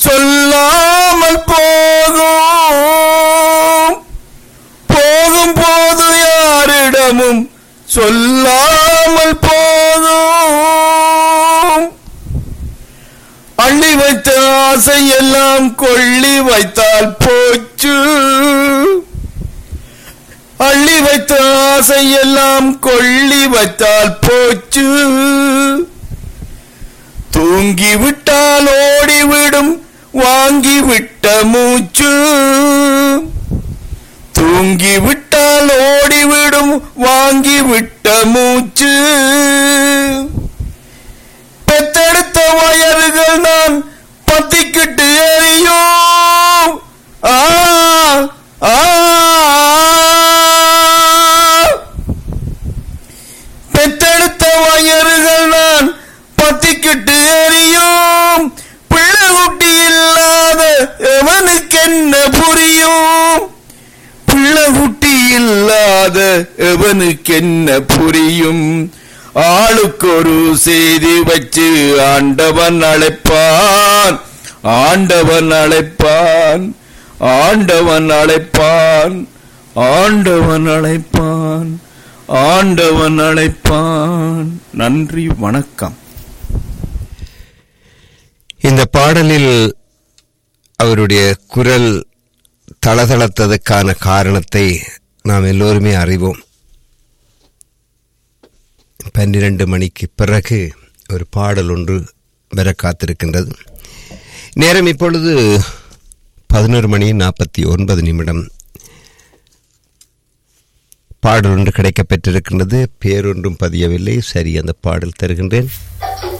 சொல்லாமல் போகும் போகும் போது யாரிடமும் சொல்லாமல் போகும் அள்ளி வைத்த ஆசையெல்லாம் கொள்ளி வைத்தால் போச்சு அள்ளி வைத்த ஆசையெல்லாம் கொள்ளி வைத்தால் போச்சு தூங்கி விட்டால் ஓடிவிடும் வாங்கி விட்ட மூச்சு தூங்கி விட்டால் ஓடிவிடும் வாங்கி விட்ட மூச்சு பெத்தெடுத்த வயறுகள் நான் பத்திக்கிட்டு எரியும் ஆ ஆ பெத்தெடுத்த வயறுகள் நான் பத்திக்கிட்டு எரியும் பிள்ளை குட்டி இல்லாத எவனுக்கு என்ன புரியும் பிள்ளை குட்டி இல்லாத எவனுக்கு என்ன புரியும் ஆளுக்கு ஒரு செய்தி வச்சு ஆண்டவன் அழைப்பான் ஆண்டவன் அழைப்பான் ஆண்டவன் அழைப்பான் ஆண்டவன் அழைப்பான் ஆண்டவன் அழைப்பான் நன்றி வணக்கம் இந்த பாடலில் அவருடைய குரல் தளதளத்ததற்கான காரணத்தை நாம் எல்லோருமே அறிவோம் பன்னிரண்டு மணிக்கு பிறகு ஒரு பாடல் ஒன்று வர காத்திருக்கின்றது நேரம் இப்பொழுது பதினோரு மணி நாற்பத்தி ஒன்பது நிமிடம் பாடல் ஒன்று கிடைக்கப்பெற்றிருக்கின்றது பேரொன்றும் பதியவில்லை சரி அந்த பாடல் தருகின்றேன்